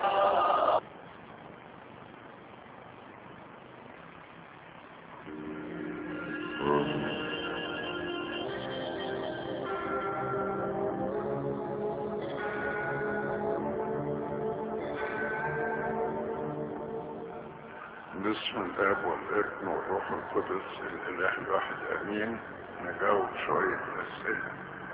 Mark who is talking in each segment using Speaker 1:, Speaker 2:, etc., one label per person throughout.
Speaker 1: باسم الاب والابن والروح القدس الاله الواحد امين نجاوب شوية اسئلة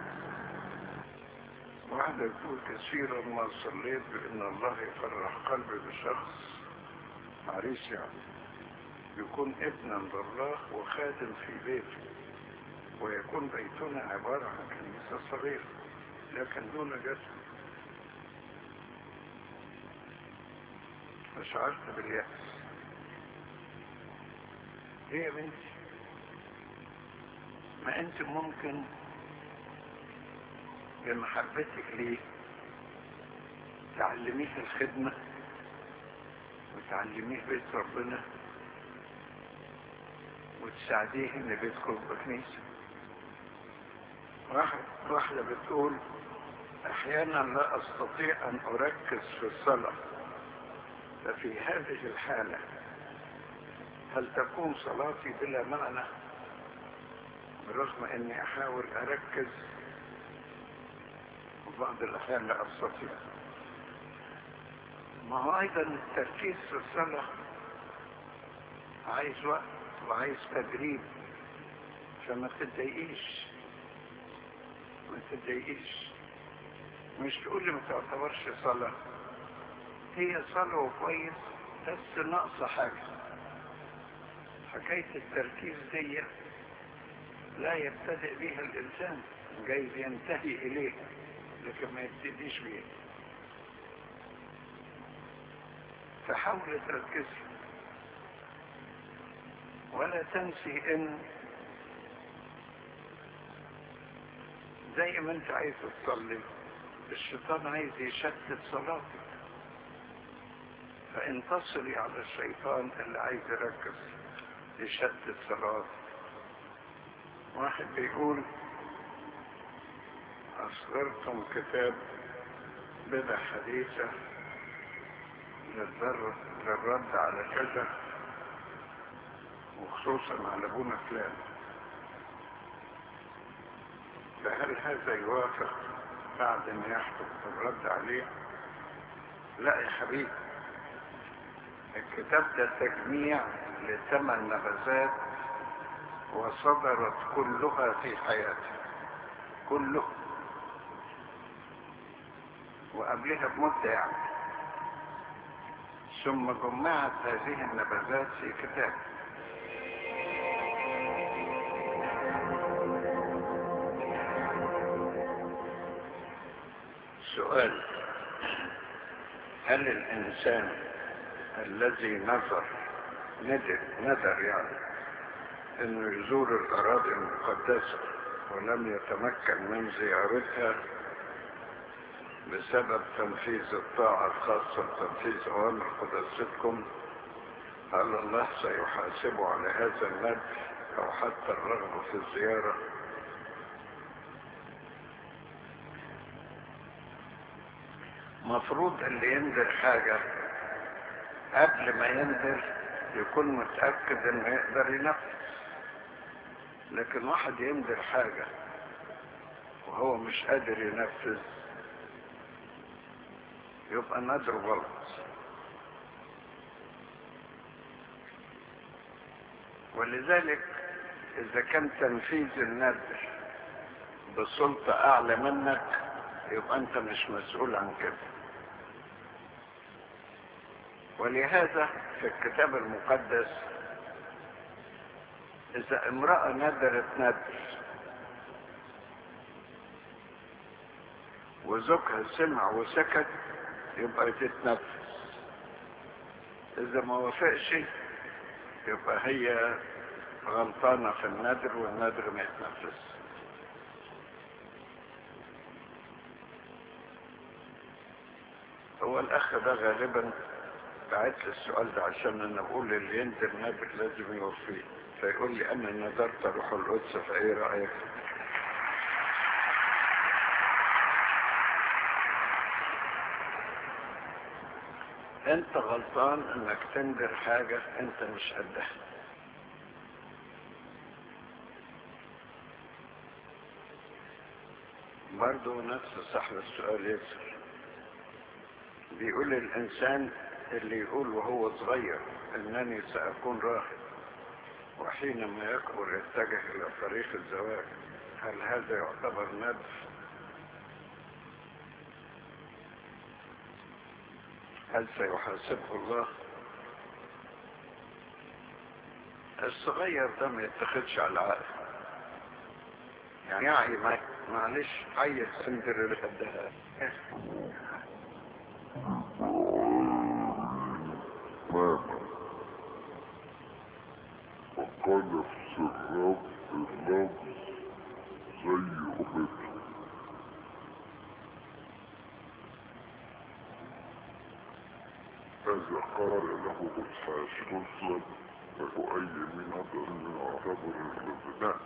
Speaker 1: واحد يقول كثيرا ما صليت بان الله يفرح قلبي بشخص عريس يعني يكون ابنا لله وخادم في بيته ويكون بيتنا عبارة عن كنيسة صغيرة لكن دون جسد فشعرت باليأس ليه يا بنتي ما انت ممكن بمحبتك ليه تعلميه الخدمة وتعلميه بيت ربنا وتساعديه ان بيتكم بكنيسة واحد واحدة بتقول احيانا لا استطيع ان اركز في الصلاة ففي هذه الحالة هل تكون صلاتي بلا معنى بالرغم اني احاول اركز وبعض الاحيان لا استطيع ما هو ايضا التركيز في الصلاة عايز وقت وعايز تدريب فما تتضايقيش ما تتضايقيش مش تقول لي ما تعتبرش صلاة هي صلاة وكويس بس ناقصة حاجة حكاية التركيز دي لا يبتدئ بها الإنسان جايز ينتهي إليه لكن ما يبتديش بيه فحاول تركزي ولا تنسي ان زي ما انت عايز تصلي الشيطان عايز يشتت صلاتك فانتصري على الشيطان اللي عايز يركز يشتت صلاتك واحد بيقول أصدرتم كتاب بدع حديثة للضر للرد على كذا وخصوصا على ابونا فلان فهل هذا يوافق بعد ان يحكم الرد عليه لا يا حبيبي الكتاب ده تجميع لثمان نبذات وصدرت كلها في حياتي كلها وقبلها بمدة يعني ثم جمعت هذه النبذات في كتاب سؤال هل الإنسان الذي نظر ندر ندر يعني انه يزور الاراضي المقدسة ولم يتمكن من زيارتها بسبب تنفيذ الطاعة الخاصة بتنفيذ اوامر قداستكم هل الله سيحاسبه على هذا الندر او حتى الرغبة في الزيارة مفروض اللي ينذر حاجة قبل ما ينذر يكون متأكد انه يقدر ينفذ لكن واحد ينذر حاجة وهو مش قادر ينفذ يبقى نذره غلط ولذلك اذا كان تنفيذ النذر بسلطة اعلى منك يبقى انت مش مسؤول عن كده ولهذا في الكتاب المقدس اذا امرأة ندرت ندر وزوجها سمع وسكت يبقى تتنفس اذا ما وافقش يبقى هي غلطانة في الندر والندر ما يتنفس هو الاخ ده غالبا بعت لي السؤال ده عشان انا بقول اللي ينذر نذر لازم يوفيه فيقول لي انا نذرت روح القدس فايه رايك انت غلطان انك تنذر حاجة انت مش قدها برضو نفس صاحب السؤال يسر بيقول الانسان اللي يقول وهو صغير انني ساكون راهب وحينما يكبر يتجه الى طريق الزواج هل هذا يعتبر ندف هل سيحاسبه الله الصغير ده ما يتخذش على العقل يعني يعي معلش حي السندر اللي خدها
Speaker 2: وقال في الرب اللفظ زي أمته إذا قال له بالحاش مسلم له أي من هذا من يعتبر الابناء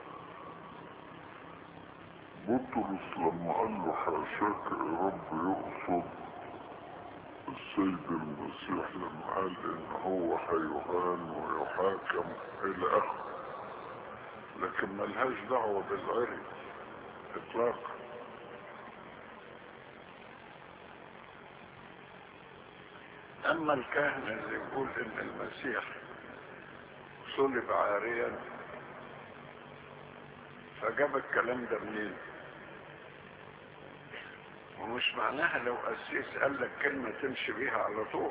Speaker 2: بطرس لما قال له حاشاك يا رب يقصد السيد المسيح لما قال ان هو هيهان ويحاكم الى اخره لكن ملهاش دعوة بالعرض اطلاقا
Speaker 1: اما الكاهن اللي يقول ان المسيح صلب عاريا فجاب الكلام ده منين ومش معناها لو قسيس قال لك كلمة تمشي بيها على طول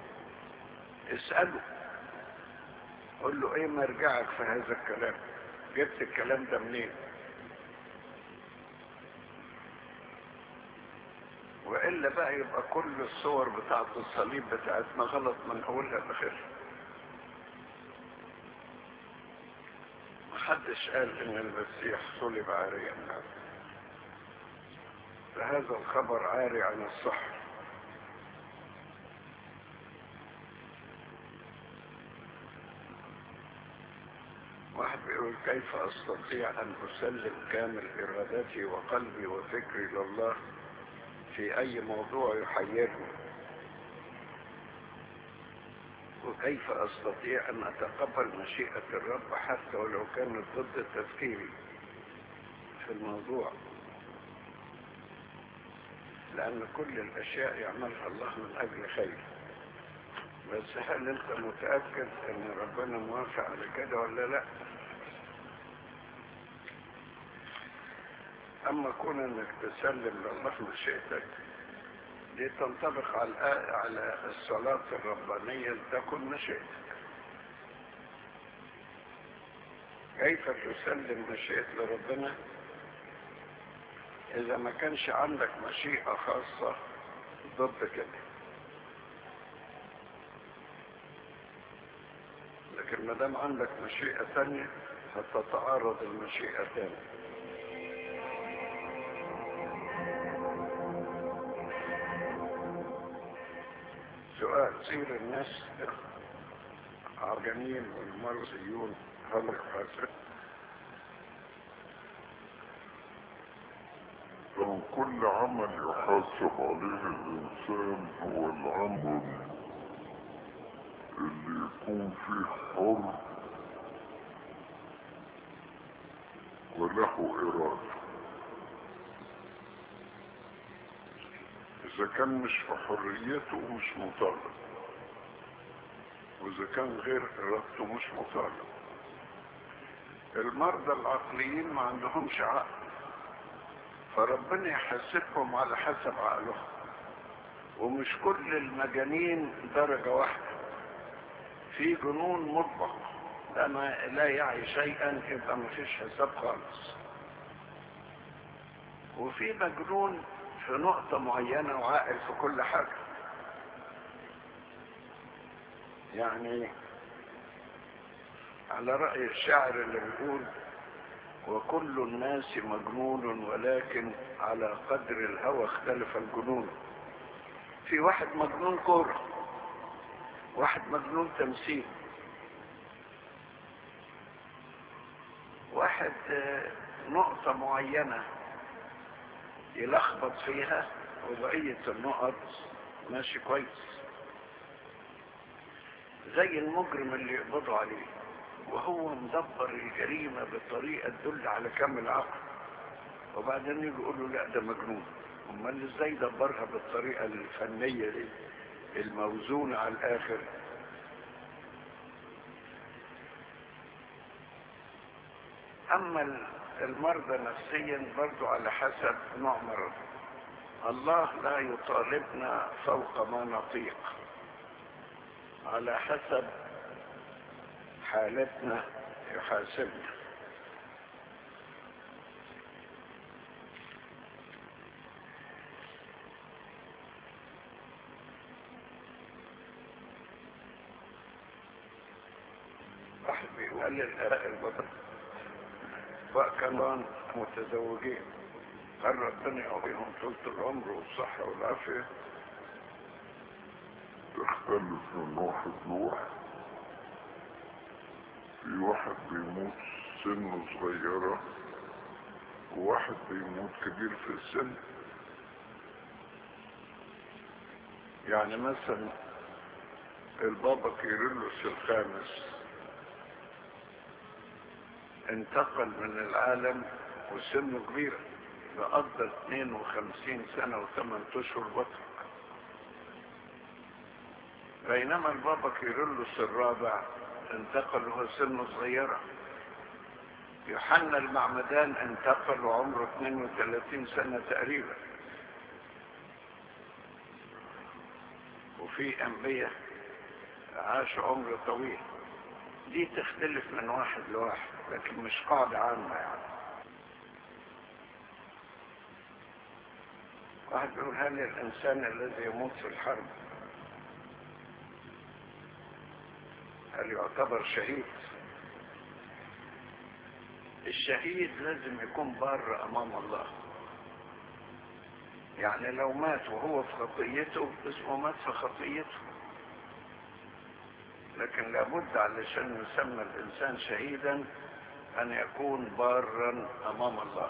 Speaker 1: اسأله قول له ايه مرجعك في هذا الكلام جبت الكلام ده منين والا بقى يبقى كل الصور بتاعت الصليب بتاعتنا غلط من اولها لاخرها محدش قال ان المسيح صلب عاريا فهذا الخبر عاري عن الصحة واحد بيقول كيف استطيع ان اسلم كامل ارادتي وقلبي وفكري لله في اي موضوع يحيرني وكيف استطيع ان اتقبل مشيئة الرب حتى ولو كانت ضد تفكيري في الموضوع لان كل الاشياء يعملها الله من اجل خير بس هل انت متأكد ان ربنا موافق على كده ولا لا اما كون انك تسلم لله مشيئتك دي تنطبق على على الصلاة الربانية تكن مشيئتك كيف تسلم مشيئة لربنا اذا ما كانش عندك مشيئة خاصة ضد كده لكن ما دام عندك مشيئة تانية هتتعارض المشيئة تانية سؤال سير الناس عرجانين والمرسيون هل حاسب
Speaker 2: لو كل عمل يحاسب عليه الإنسان هو العمل اللي يكون فيه حر وله إرادة إذا كان مش في حريته مش مطالب وإذا كان غير إرادته مش مطالب
Speaker 1: المرضى العقليين ما عندهمش عقل فربنا يحاسبهم على حسب عقلهم ومش كل المجانين درجة واحدة في جنون مطبق ده ما لا يعي شيئا يبقى ما فيش حساب خالص وفي مجنون في نقطة معينة وعاقل في كل حاجة يعني على رأي الشاعر اللي بيقول وكل الناس مجنون ولكن على قدر الهوى اختلف الجنون في واحد مجنون كورة واحد مجنون تمثيل واحد نقطة معينة يلخبط فيها وبقية النقط ماشي كويس زي المجرم اللي يقبضوا عليه وهو مدبر الجريمة بطريقة تدل على كامل عقل وبعدين يجي يقولوا لا ده مجنون امال ازاي دبرها بالطريقة الفنية دي الموزونة على الاخر اما المرضى نفسيا برضو على حسب نوع مرض الله لا يطالبنا فوق ما نطيق على حسب حالتنا يحاسبنا واحد بيقول للآباء البطل وكمان متزوجين هل ربنا يعطيهم طولة العمر والصحة والعافية
Speaker 2: تختلف من واحد لواحد في واحد بيموت سنه صغيرة وواحد بيموت كبير في السن
Speaker 1: يعني مثلا البابا كيرلس الخامس انتقل من العالم وسنه كبيرة فقضى 52 سنة و8 اشهر بطرق بينما البابا كيرلس الرابع انتقل وهو سنه صغيرة يوحنا المعمدان انتقل وعمره 32 سنة تقريبا وفي أنبياء عاش عمر طويل دي تختلف من واحد لواحد لكن مش قاعدة عامة يعني واحد بيقول هل الإنسان الذي يموت في الحرب هل يعتبر شهيد الشهيد لازم يكون بار أمام الله يعني لو مات وهو في خطيته اسمه مات في خطيته لكن لابد علشان يسمى الإنسان شهيدا أن يكون بارا أمام الله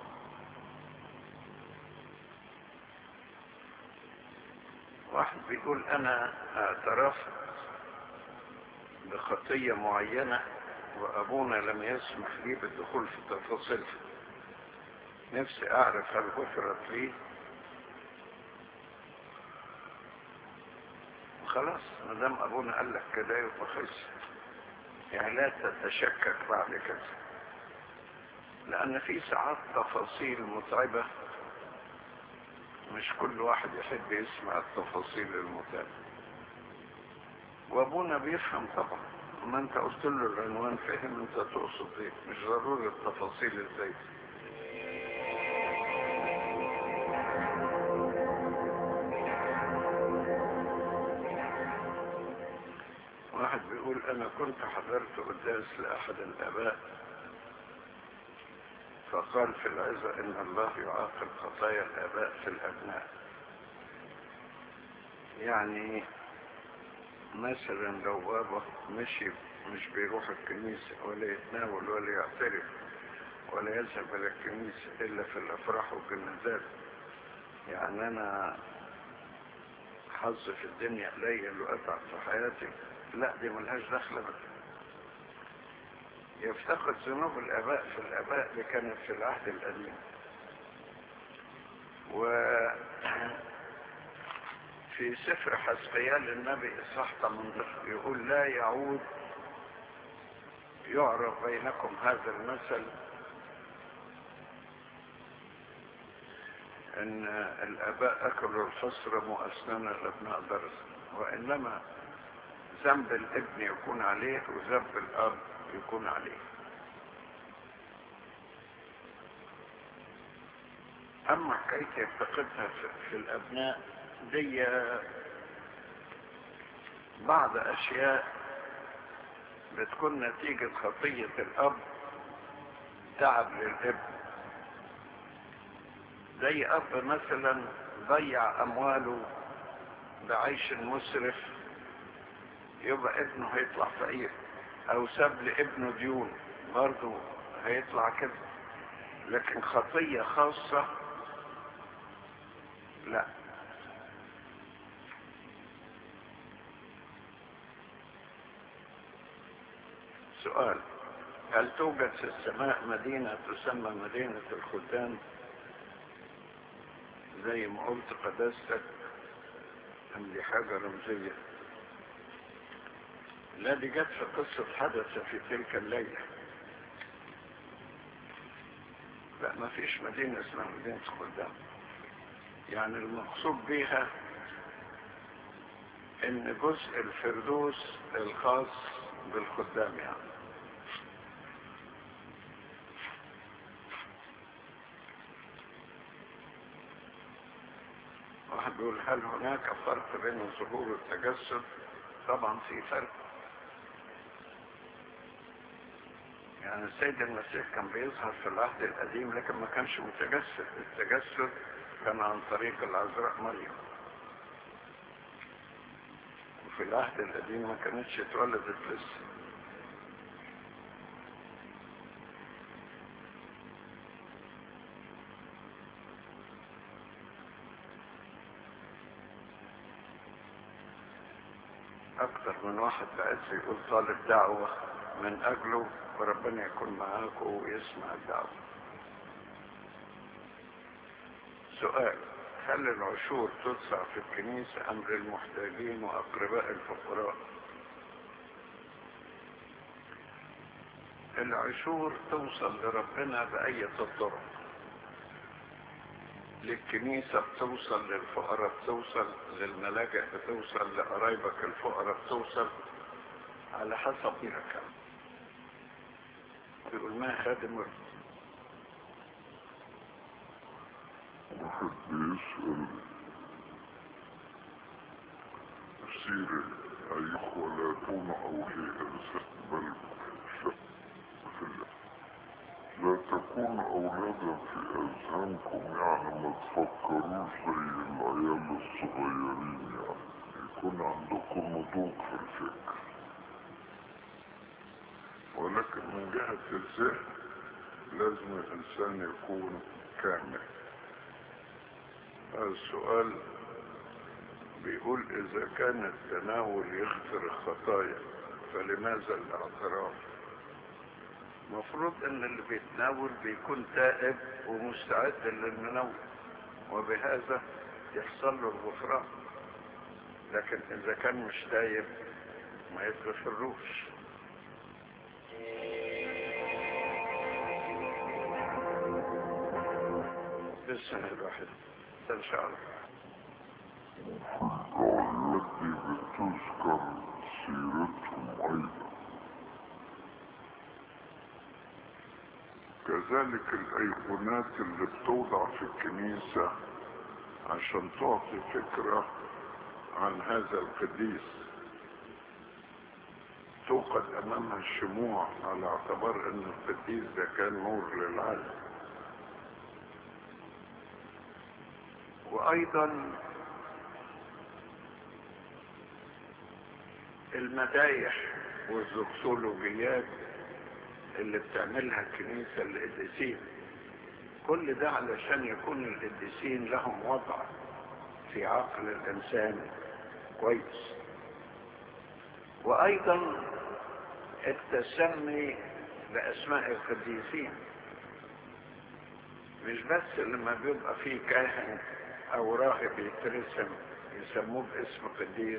Speaker 1: واحد بيقول أنا اعترفت بخطية معينة وأبونا لم يسمح لي بالدخول في تفاصيلها نفسي أعرف هل غفرت لي خلاص ما دام أبونا قال لك كده يبقى خلص يعني لا تتشكك بعد كده لأن في ساعات تفاصيل متعبة مش كل واحد يحب يسمع التفاصيل المتعبة وابونا بيفهم طبعا ما انت قلت له العنوان فهم انت تقصد ايه مش ضروري التفاصيل ازاي واحد بيقول انا كنت حضرت قداس لاحد الاباء فقال في العزة ان الله يعاقب خطايا الاباء في الابناء يعني مثلا لو بابا مشي مش بيروح الكنيسة ولا يتناول ولا يعترف ولا يذهب إلى الكنيسة إلا في الأفراح والجنازات يعني أنا حظ في الدنيا قليل وأتعب في حياتي لا دي ملهاش دخل بقى يفتقد ذنوب الآباء في الآباء اللي كانت في العهد القديم و في سفر حسقيال النبي إصحاح 18 يقول لا يعود يعرف بينكم هذا المثل ان الاباء اكلوا الحصر واسنان الابناء درس وانما ذنب الابن يكون عليه وذنب الاب يكون عليه اما حكايه يفتقدها في الابناء دي بعض اشياء بتكون نتيجة خطية الاب تعب للابن زي اب مثلا ضيع امواله بعيش مسرف يبقى ابنه هيطلع فقير او ساب لابنه ديون برضه هيطلع كده لكن خطية خاصة لا سؤال هل توجد في السماء مدينة تسمى مدينة الخدام زي ما قلت قداستك أم دي حاجة رمزية لا دي جت في قصة حدث في تلك الليلة لا ما فيش مدينة اسمها مدينة خدام يعني المقصود بيها ان جزء الفردوس الخاص بالخدام يعني واحد بيقول هل هناك فرق بين الظهور والتجسد طبعا في فرق يعني السيد المسيح كان بيظهر في العهد القديم لكن ما كانش متجسد التجسد كان عن طريق العذراء مريم وفي العهد القديم ما كانتش اتولدت لسه اكتر من واحد بعت يقول طالب دعوة من اجله وربنا يكون معاكم ويسمع الدعوة سؤال هل العشور تدفع في الكنيسة أم للمحتاجين وأقرباء الفقراء العشور توصل لربنا بأية الطرق للكنيسة بتوصل للفقراء بتوصل للملاجئ بتوصل لقرايبك الفقراء بتوصل على حسب دينك بيقول ما خادم
Speaker 2: واحد بيسأل سير أي ولاتون أو لإنسان بل في الله لا تكون أولادا في أذهانكم يعني ما تفكروش زي العيال الصغيرين يعني يكون عندكم نضوج في الفكر ولكن من جهة الذهن لازم الإنسان يكون كامل
Speaker 1: هذا السؤال بيقول إذا كان التناول يغفر الخطايا فلماذا الاعتراف مفروض ان اللي بيتناول بيكون تائب ومستعد للمناول وبهذا يحصل له الغفران لكن اذا كان مش تايب ما يتغفروش بالسنة الواحدة ان شاء الله
Speaker 2: التي بتذكر سيرتهم أيضا
Speaker 1: كذلك الايقونات اللي بتوضع في الكنيسة عشان تعطي فكرة عن هذا القديس توقد امامها الشموع على اعتبار ان القديس ده كان نور للعالم وايضا المدايح والزوكسولوجيات اللي بتعملها الكنيسة القديسين كل ده علشان يكون القديسين لهم وضع في عقل الإنسان كويس وأيضا التسمي بأسماء القديسين مش بس لما بيبقى فيه كاهن أو راهب يترسم يسموه باسم قديس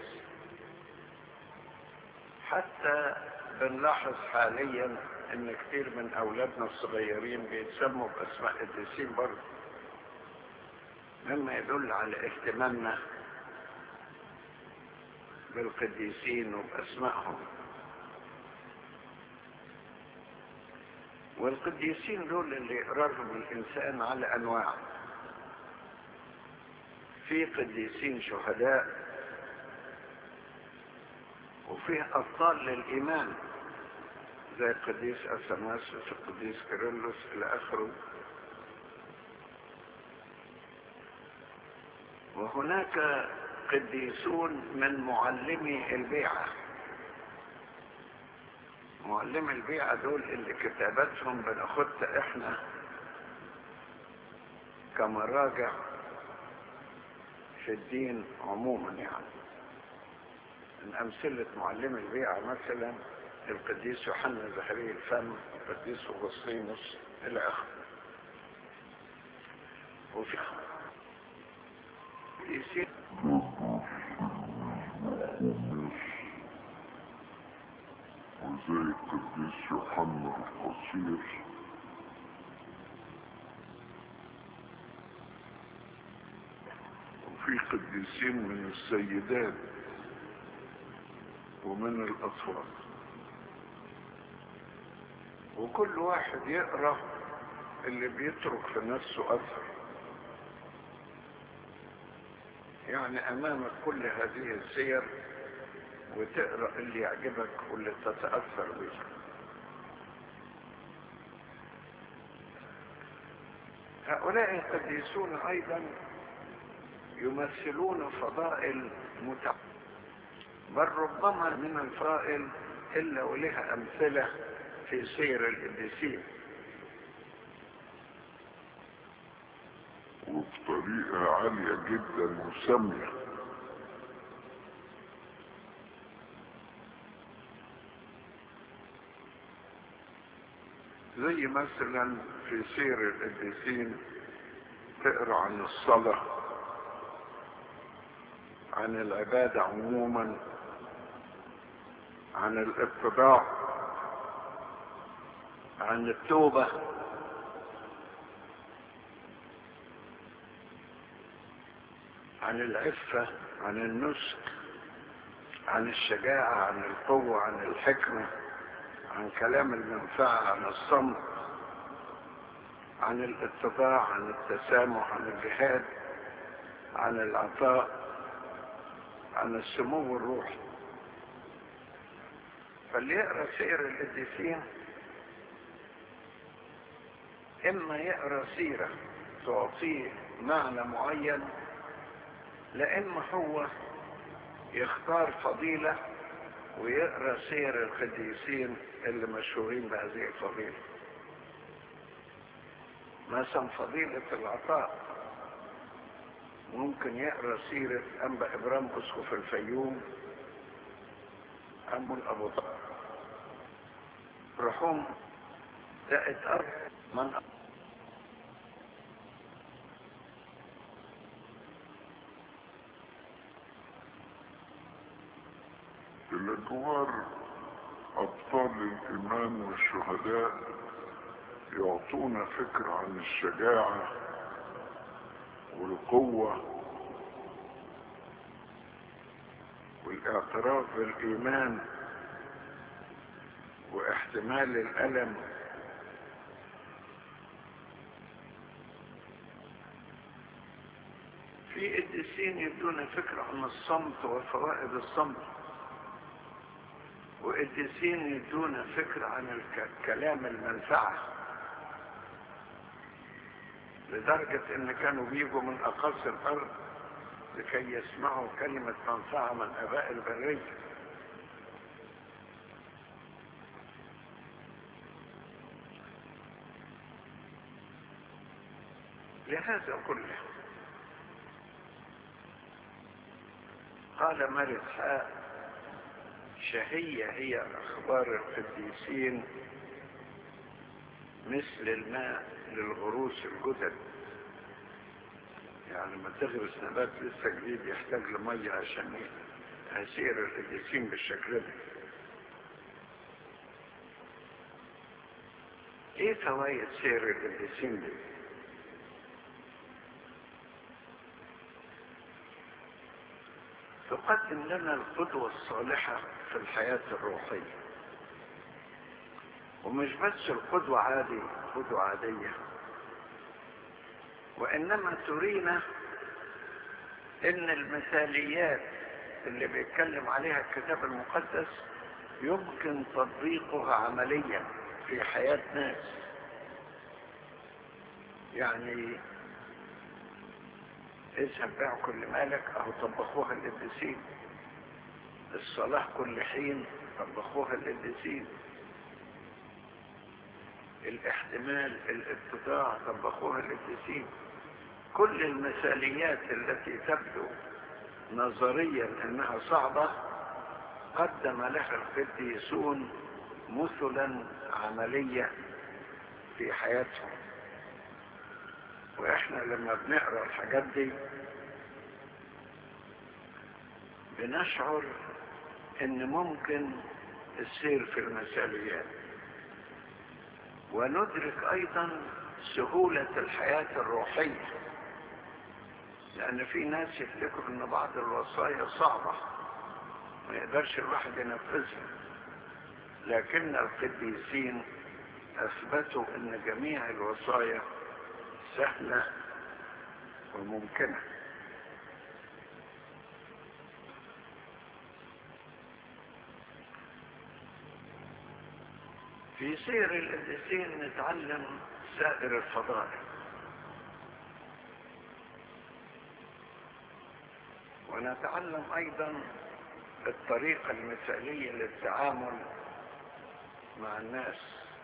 Speaker 1: حتى بنلاحظ حاليا ان كتير من اولادنا الصغيرين بيتسموا باسماء قديسين برضه مما يدل على اهتمامنا بالقديسين وباسمائهم والقديسين دول اللي يقررهم الانسان على انواع في قديسين شهداء وفيه ابطال للايمان زي القديس اثناسيوس القديس كيرلس الى اخره وهناك قديسون من معلمي البيعة معلمي البيعة دول اللي كتاباتهم بناخدها احنا كمراجع في الدين عموما يعني من امثلة معلمي البيعة مثلا القديس يوحنا زهري الفم القديس أغسطينوس إلى آخره وفي قديسين
Speaker 2: وزي القديس يوحنا القصير
Speaker 1: وفي قديسين من السيدات ومن الأطفال وكل واحد يقرأ اللي بيترك في نفسه أثر يعني أمامك كل هذه السير وتقرأ اللي يعجبك واللي تتأثر به هؤلاء القديسون أيضا يمثلون فضائل متعددة بل ربما من الفضائل إلا ولها أمثلة في سير القديسين
Speaker 2: وبطريقة عالية جدا وسامية
Speaker 1: زي مثلا في سير القديسين تقرا عن الصلاة عن العبادة عموما عن الاتباع عن التوبة عن العفة عن النسك عن الشجاعة عن القوة عن الحكمة عن كلام المنفعة عن الصمت عن الاتباع عن التسامح عن الجهاد عن العطاء عن السمو الروحي فاللي يقرا سير القديسين اما يقرا سيره تعطيه معنى معين لإما هو يختار فضيلة ويقرا سير القديسين اللي مشهورين بهذه الفضيلة مثلا فضيلة العطاء ممكن يقرا سيرة أنبا إبرام أسقف الفيوم أم أبو طالب رحوم ده اتقرب من
Speaker 2: الأجوار أبطال الإيمان والشهداء يعطونا فكرة عن الشجاعة والقوة
Speaker 1: والاعتراف بالإيمان واحتمال الألم في قديسين يدونا فكرة عن الصمت وفوائد الصمت وقديسين يدونا فكرة عن الكلام المنفعة لدرجة ان كانوا بيجوا من اقاصي الارض لكي يسمعوا كلمة منفعة من اباء البرية لهذا كله قال مارس حاء شهية هي أخبار القديسين مثل الماء للغروس الجدد يعني لما تغرس نبات لسه جديد يحتاج لمية عشان يسير القديسين بالشكل ده ايه فوائد سير القديسين دي تقدم لنا القدوة الصالحة في الحياة الروحية ومش بس القدوة عادي قدوة عادية وإنما ترينا إن المثاليات اللي بيتكلم عليها الكتاب المقدس يمكن تطبيقها عمليا في حياة ناس يعني اذهب بيع كل مالك اهو طبخوها القديسين الصلاة كل حين طبخوها القديسين الاحتمال الاتباع طبخوها القديسين كل المثاليات التي تبدو نظريا انها صعبة قدم لها القديسون مثلا عملية في حياتهم واحنا لما بنقرا الحاجات دي بنشعر ان ممكن السير في المثاليات وندرك ايضا سهولة الحياة الروحية لان في ناس يفتكروا ان بعض الوصايا صعبة ما يقدرش الواحد ينفذها لكن القديسين اثبتوا ان جميع الوصايا سهلة وممكنة في سير القديسين نتعلم سائر الفضائل ونتعلم ايضا الطريقة المثالية للتعامل مع الناس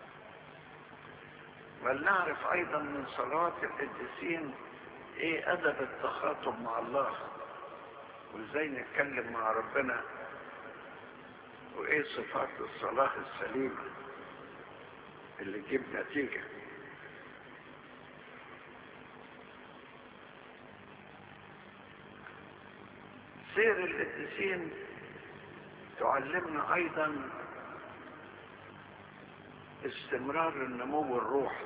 Speaker 1: بل نعرف ايضا من صلاة القديسين ايه ادب التخاطب مع الله وازاي نتكلم مع ربنا وايه صفات الصلاة السليمة اللي تجيب نتيجة سير القديسين تعلمنا ايضا استمرار النمو الروحي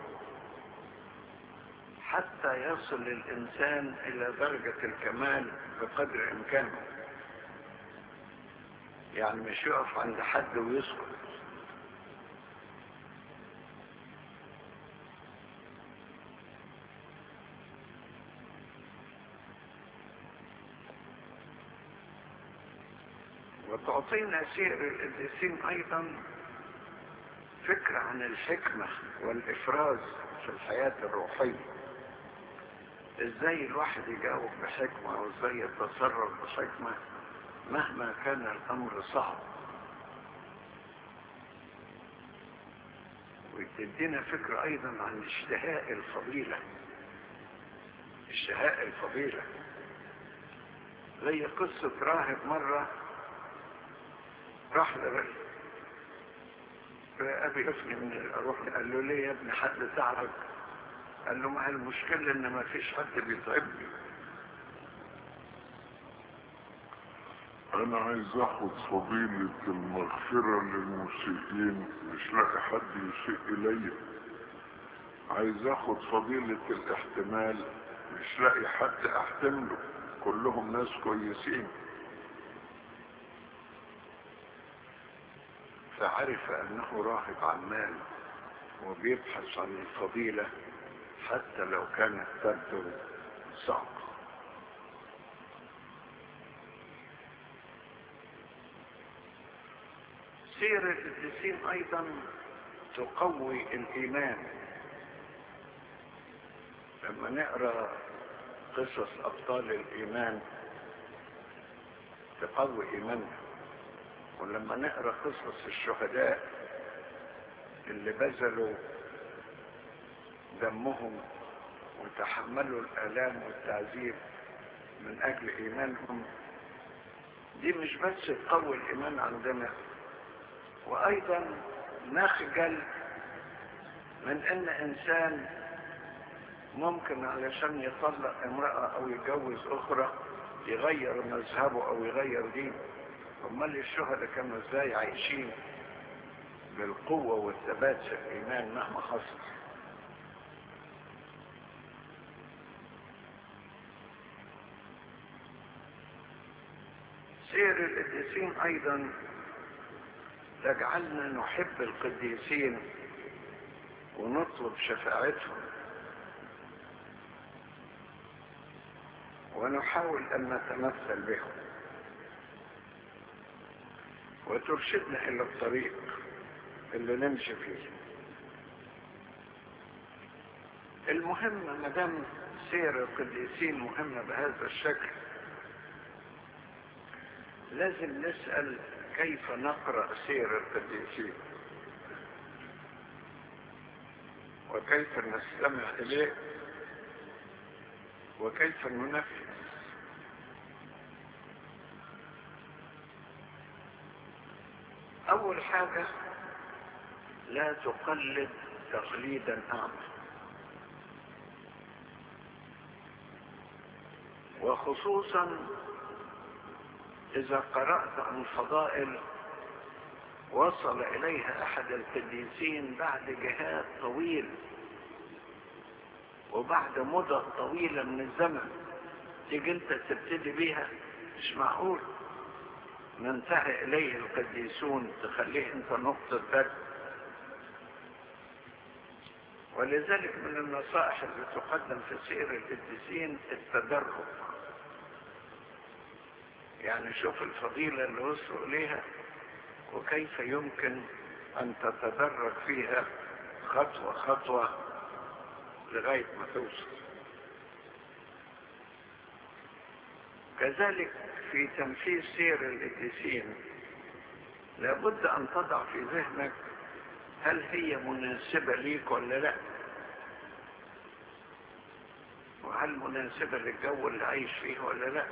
Speaker 1: حتى يصل الانسان الى درجة الكمال بقدر امكانه يعني مش يقف عند حد ويسكت وتعطينا سير القديسين ايضا فكرة عن الحكمة والافراز في الحياة الروحية ازاي الواحد يجاوب بحكمة وازاي يتصرف بحكمة مهما كان الامر صعب وتدينا فكرة ايضا عن اشتهاء الفضيلة اشتهاء الفضيلة زي قصة راهب مرة راح لرجل ابي افني من اروح قال له ليه يا ابني حد تعبك قال له ما هي المشكلة ان ما فيش حد بيتعبني
Speaker 2: انا عايز اخد فضيلة المغفرة للمسيئين مش لاقي حد يسيء الي عايز اخد فضيلة الاحتمال مش لاقي حد احتمله كلهم ناس كويسين
Speaker 1: فعرف انه راهب عمال وبيبحث عن الفضيلة حتى لو كانت تبدو صعبة سير القديسين ايضا تقوي الايمان لما نقرا قصص ابطال الايمان تقوي ايماننا ولما نقرا قصص الشهداء اللي بذلوا دمهم وتحملوا الالام والتعذيب من اجل ايمانهم دي مش بس تقوي الايمان عندنا وايضا نخجل من ان انسان ممكن علشان يطلق امرأة او يتجوز اخرى يغير مذهبه او يغير دينه امال الشهداء كانوا ازاي عايشين بالقوة والثبات في الايمان مهما حصل سير القديسين ايضا تجعلنا نحب القديسين ونطلب شفاعتهم ونحاول ان نتمثل بهم وترشدنا الى الطريق اللي نمشي فيه المهم ما دام سير القديسين مهمه بهذا الشكل لازم نسال كيف نقرا سير القديسين وكيف نستمع اليه وكيف ننفذ اول حاجة لا تقلد تقليدا أعمى وخصوصا إذا قرأت عن فضائل وصل إليها أحد القديسين بعد جهاد طويل وبعد مدة طويلة من الزمن تيجي انت تبتدي بيها مش معقول ننتهي إليه القديسون تخليه انت نقطة بدء ولذلك من النصائح اللي تقدم في سير القديسين التدرج يعني شوف الفضيلة اللي وصلوا إليها وكيف يمكن أن تتدرج فيها خطوة خطوة لغاية ما توصل كذلك في تنفيذ سير القديسين لابد أن تضع في ذهنك هل هي مناسبة ليك ولا لا وهل مناسبة للجو اللي عايش فيه ولا لا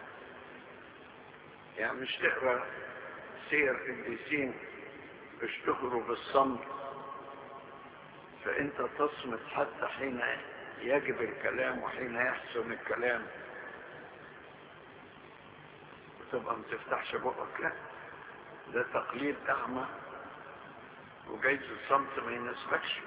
Speaker 1: يعني مش تقرأ سير قديسين اشتهروا بالصمت فانت تصمت حتى حين يجب الكلام وحين يحسن الكلام وتبقى ما تفتحش بقك لا ده تقليد اعمى وجايز الصمت ما يناسبكش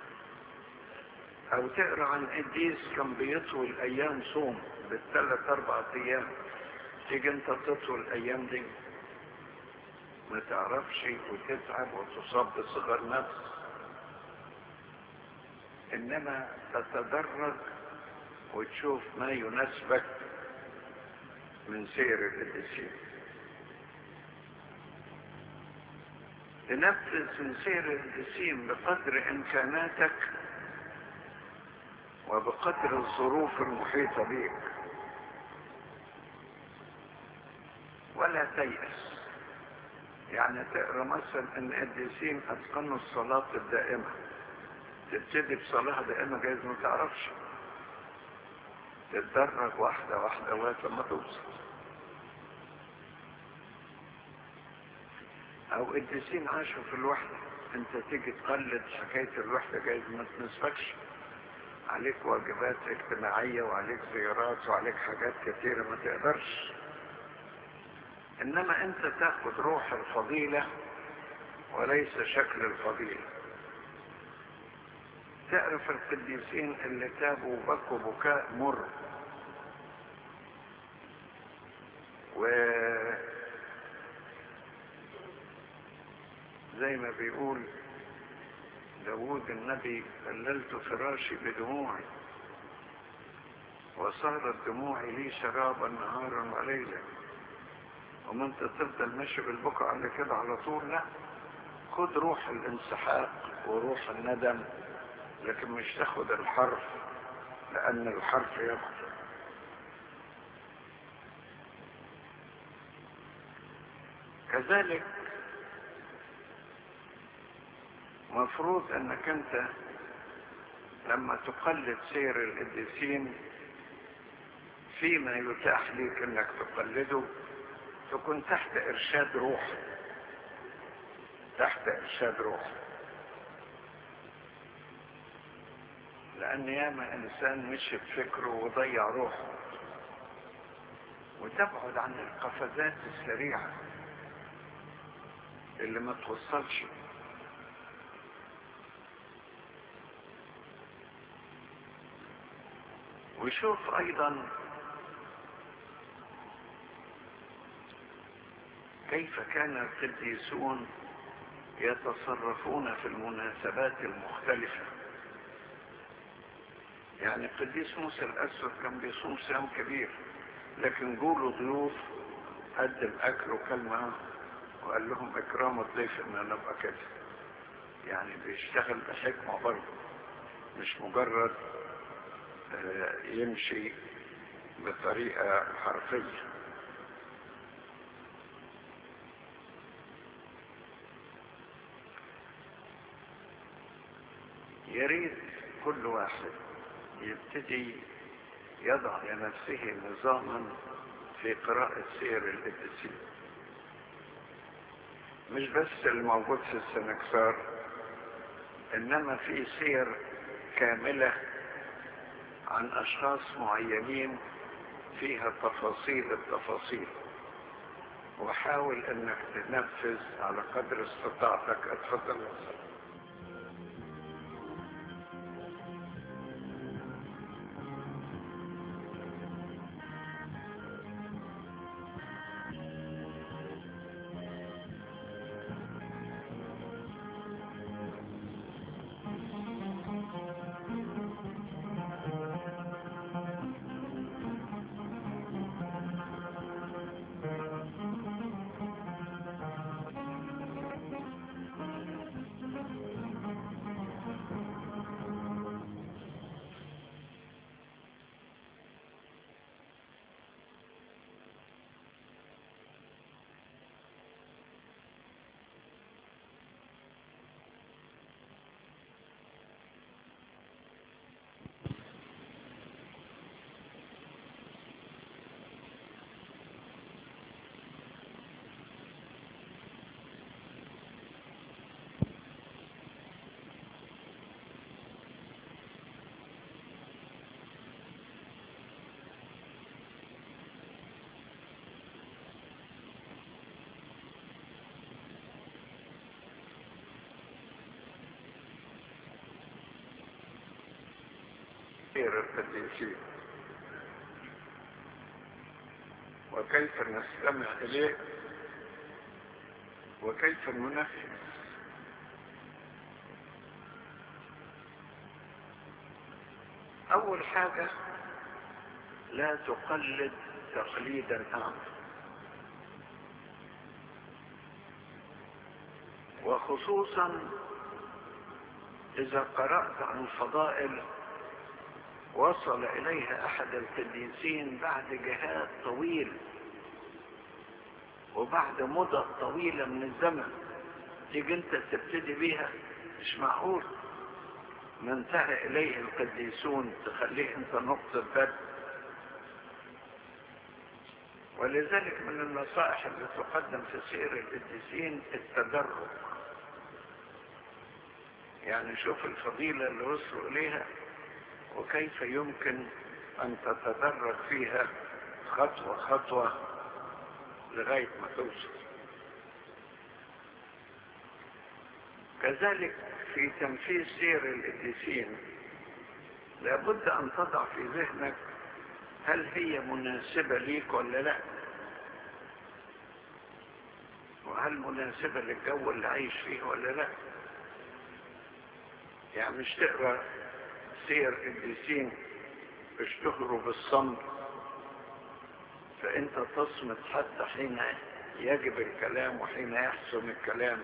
Speaker 1: او تقرا عن قديس كان بيطول ايام صوم بالثلاث اربع ايام تيجي انت تطول الايام دي ما تعرفش وتتعب وتصاب بصغر نفس انما تتدرج وتشوف ما يناسبك من سير القديسين تنفذ من سير القديسين بقدر امكاناتك وبقدر الظروف المحيطه بيك ولا تيأس يعني تقرا مثلا ان قديسين اتقنوا الصلاه الدائمه تبتدي بصلاه دائمه جايز ما تعرفش تتدرج واحده واحده لغايه لما توصل او قديسين عاشوا في الوحده انت تيجي تقلد حكايه الوحده جايز ما تناسبكش عليك واجبات اجتماعيه وعليك زيارات وعليك حاجات كتيره ما تقدرش انما انت تاخد روح الفضيلة وليس شكل الفضيلة تعرف القديسين اللي تابوا وبكوا بكاء مر و زي ما بيقول داود النبي بللت فراشي بدموعي وصارت دموعي لي شرابا نهارا وليلا وما انت تفضل ماشي بالبكاء على كده على طول لا خد روح الانسحاق وروح الندم لكن مش تاخد الحرف لان الحرف يقتل كذلك مفروض انك انت لما تقلد سير القديسين فيما يتاح ليك انك تقلده تكون تحت ارشاد روح تحت ارشاد روح لان ياما انسان مشي بفكره وضيع روحه وتبعد عن القفزات السريعة اللي ما توصلش وشوف ايضا كيف كان القديسون يتصرفون في المناسبات المختلفة يعني القديس موسى الأسود كان بيصوم صيام كبير لكن جوله ضيوف قدم أكل وكلمة وقال لهم إكرام الضيف إن أنا أبقى كده يعني بيشتغل بحكمة برضه مش مجرد يمشي بطريقة حرفية يريد كل واحد يبتدي يضع لنفسه نظاما في قراءة سير القديسين مش بس الموجود في السنكسار انما في سير كاملة عن اشخاص معينين فيها تفاصيل التفاصيل وحاول انك تنفذ على قدر استطاعتك اتفضل يا أستاذ. خير القديسين وكيف نستمع إليه وكيف ننفذ أول حاجة لا تقلد تقليدا أعمى وخصوصا إذا قرأت عن فضائل وصل إليها أحد القديسين بعد جهاد طويل وبعد مدة طويلة من الزمن تيجي انت تبتدي بيها مش معقول ما انتهى إليه القديسون تخليه انت نقطة بدء ولذلك من النصائح اللي تقدم في سير القديسين التدرج يعني شوف الفضيلة اللي وصلوا إليها وكيف يمكن أن تتدرج فيها خطوة خطوة لغاية ما توصل كذلك في تنفيذ سير القديسين لابد أن تضع في ذهنك هل هي مناسبة ليك ولا لا وهل مناسبة للجو اللي عايش فيه ولا لا يعني مش تقرأ سير قديسين اشتهروا بالصمت فانت تصمت حتى حين يجب الكلام وحين يحسن الكلام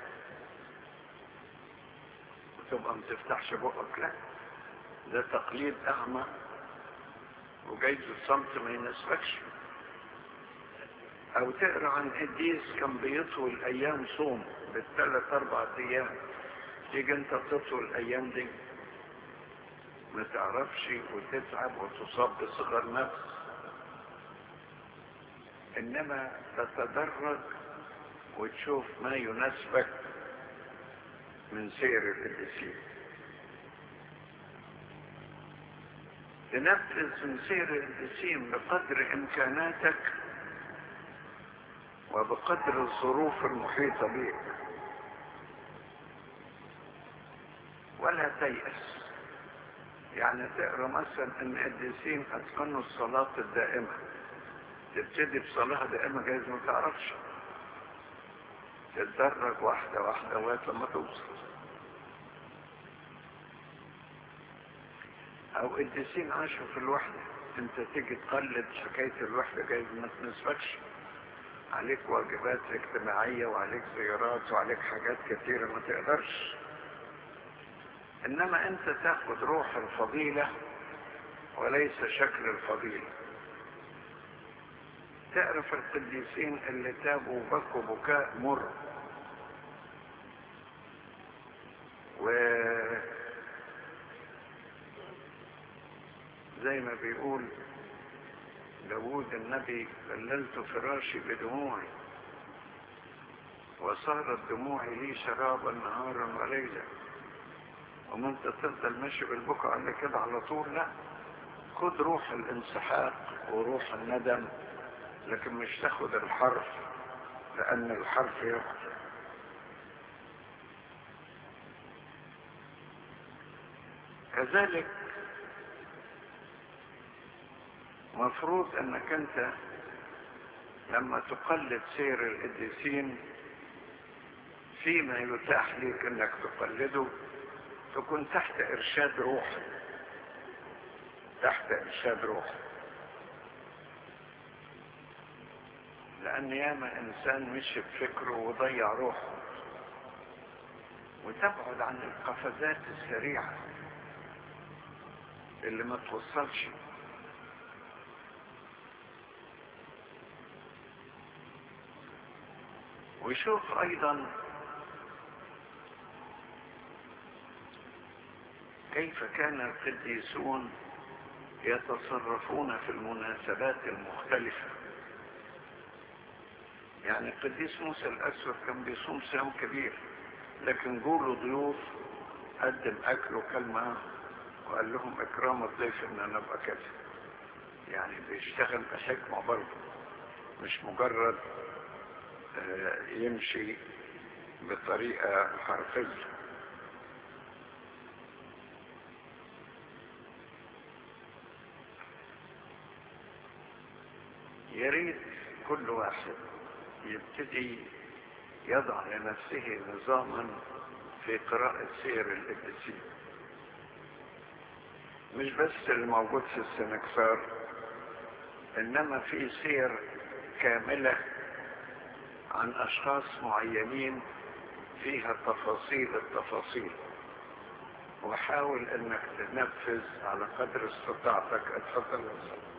Speaker 1: وتبقى ما تفتحش بقك لا ده تقليد اعمى وجايز الصمت ما يناسبكش او تقرا عن قديس كان بيطول ايام صوم بالثلاث اربع ايام تيجي انت تطول الايام دي ما تعرفش وتتعب وتصاب بصغر نفس انما تتدرج وتشوف ما يناسبك من سير القديسين تنفذ من سير القديسين بقدر امكاناتك وبقدر الظروف المحيطة بك ولا تيأس يعني تقرا مثلا ان القديسين اتقنوا الصلاة الدائمة تبتدي بصلاة دائمة جايز ما تعرفش تتدرج واحدة واحدة لغاية لما توصل او قديسين عاشوا في الوحدة انت تيجي تقلد حكاية الوحدة جايز ما تناسبكش عليك واجبات اجتماعية وعليك زيارات وعليك حاجات كتيرة ما تقدرش انما انت تاخد روح الفضيلة وليس شكل الفضيلة تعرف القديسين اللي تابوا وبكوا بكاء مر و زي ما بيقول داود النبي بللت فراشي بدموعي وصارت دموعي لي شرابا نهارا وليلا وما انت تفضل ماشي بالبكا على كده على طول لا خد روح الانسحاق وروح الندم لكن مش تاخد الحرف لان الحرف يقتل كذلك مفروض انك انت لما تقلد سير القديسين فيما يتاح لك انك تقلده تكون تحت ارشاد روحي تحت ارشاد روحي لان ياما انسان مشي بفكره وضيع روحه وتبعد عن القفزات السريعه اللي ما توصلش ويشوف ايضا كيف كان القديسون يتصرفون في المناسبات المختلفة يعني القديس موسى الأسود كان بيصوم صيام كبير لكن جوله ضيوف قدم أكل وكلمة وقال لهم إكرام الضيف إن أنا أبقى كذا يعني بيشتغل بحكمة برضه مش مجرد يمشي بطريقة حرفية يريد كل واحد يبتدي يضع لنفسه نظاما في قراءة سير القديسين مش بس اللي موجود في السنكسار انما في سير كاملة عن اشخاص معينين فيها تفاصيل التفاصيل وحاول انك تنفذ على قدر استطاعتك اتفضل يا